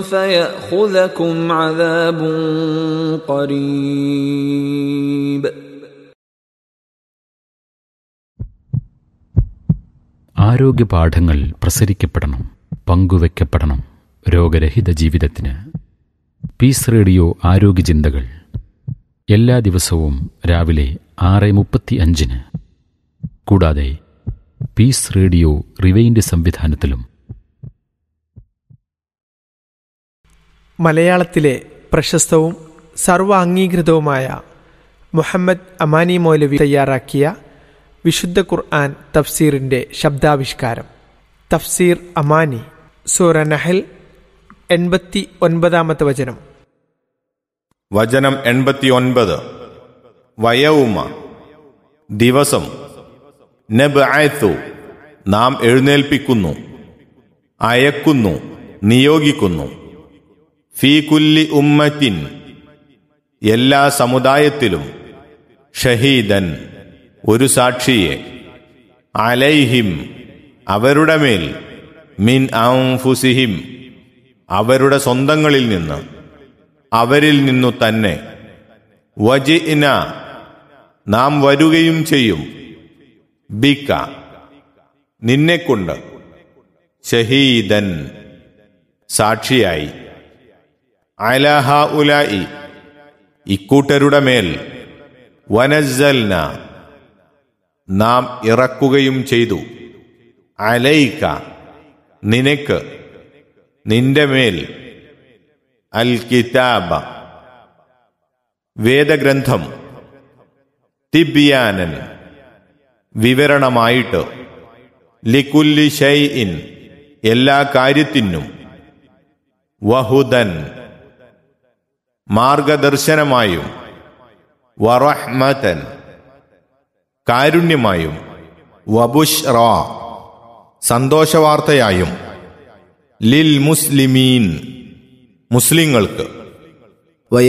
فيأخذكم عذاب قريب ആരോഗ്യ പാഠങ്ങൾ പ്രസരിക്കപ്പെടണം പങ്കുവെക്കപ്പെടണം രോഗരഹിത ജീവിതത്തിന് പീസ് റേഡിയോ ആരോഗ്യ ചിന്തകൾ എല്ലാ ദിവസവും രാവിലെ ആറ് മുപ്പത്തി അഞ്ചിന് കൂടാതെ പീസ് റേഡിയോ റിവൈൻഡ് സംവിധാനത്തിലും മലയാളത്തിലെ പ്രശസ്തവും സർവ അംഗീകൃതവുമായ മുഹമ്മദ് അമാനി മൗലവി തയ്യാറാക്കിയ വിശുദ്ധ ഖുർആൻ തഫ്സീറിന്റെ ശബ്ദാവിഷ്കാരം തഫ്സീർ അമാനി സൂറ നഹൽ എൺപത്തി ഒൻപതാമത്തെ വചനം വചനം എൺപത്തിയൊൻപത് വയവുമ ദിവസം നബ്അത്തു നാം എഴുന്നേൽപ്പിക്കുന്നു അയക്കുന്നു നിയോഗിക്കുന്നു ഫീ കുല്ലി ഉമ്മത്തിൻ എല്ലാ സമുദായത്തിലും ഷഹീദൻ ഒരു സാക്ഷിയെ അലൈഹിം അവരുടെ മേൽ മിൻ ഔഫുസിഹിം അവരുടെ സ്വന്തങ്ങളിൽ നിന്ന് അവരിൽ നിന്നു തന്നെ വജിന നാം വരുകയും ചെയ്യും ബിക്ക നിന്നെക്കൊണ്ട് ഷഹീദൻ സാക്ഷിയായി അലഹ ഉലായി ഇക്കൂട്ടരുടെ മേൽ വനസ്സൽന നാം ഇറക്കുകയും ചെയ്തു അലൈക്ക നിനക്ക് നിന്റെ മേൽ അൽ കിതാബ വേദഗ്രന്ഥം തിബിയാനൻ വിവരണമായിട്ട് ലിക്കുല്ലി ഷൈഇൻ എല്ലാ കാര്യത്തിനും വഹുദൻ മാർഗദർശനമായും വറഹ്മതൻ കാരുണ്യമായും വബുഷ്റ സന്തോഷവാർത്തയായും ലിൽ മുസ്ലിമീൻ മുസ്ലിങ്ങൾക്ക്